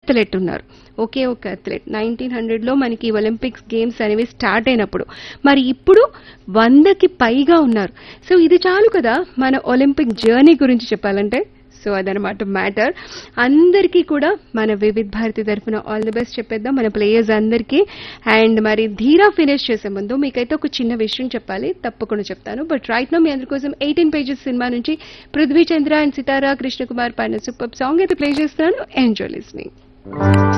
athlete ఉన్నారు ఒకే ఒక athlete nineteen హండ్రెడ్లో మనకి ఒలింపిక్స్ గేమ్స్ అనేవి స్టార్ట్ అయినప్పుడు మరి ఇప్పుడు వందకి పైగా ఉన్నారు సో ఇది చాలు కదా మన ఒలింపిక్ జర్నీ గురించి చెప్పాలంటే సో అదనమాట మ్యాటర్ అందరికీ కూడా మన వివిధ్ భారతి తరఫున ఆల్ ది బెస్ట్ చెప్పేద్దాం మన ప్లేయర్స్ అందరికీ అండ్ మరి ధీరా ఫినిష్ చేసే ముందు మీకైతే ఒక చిన్న విషయం చెప్పాలి తప్పకుండా చెప్తాను బట్ రైట్ నో మీ అందరి కోసం ఎయిటీన్ పేజెస్ సినిమా నుంచి పృథ్వీ చంద్ర అండ్ సితారా కృష్ణకుమార్ పైన సూపర్ సాంగ్ అయితే ప్లే చేస్తున్నాను ఎంజాయ్ లిస్నింగ్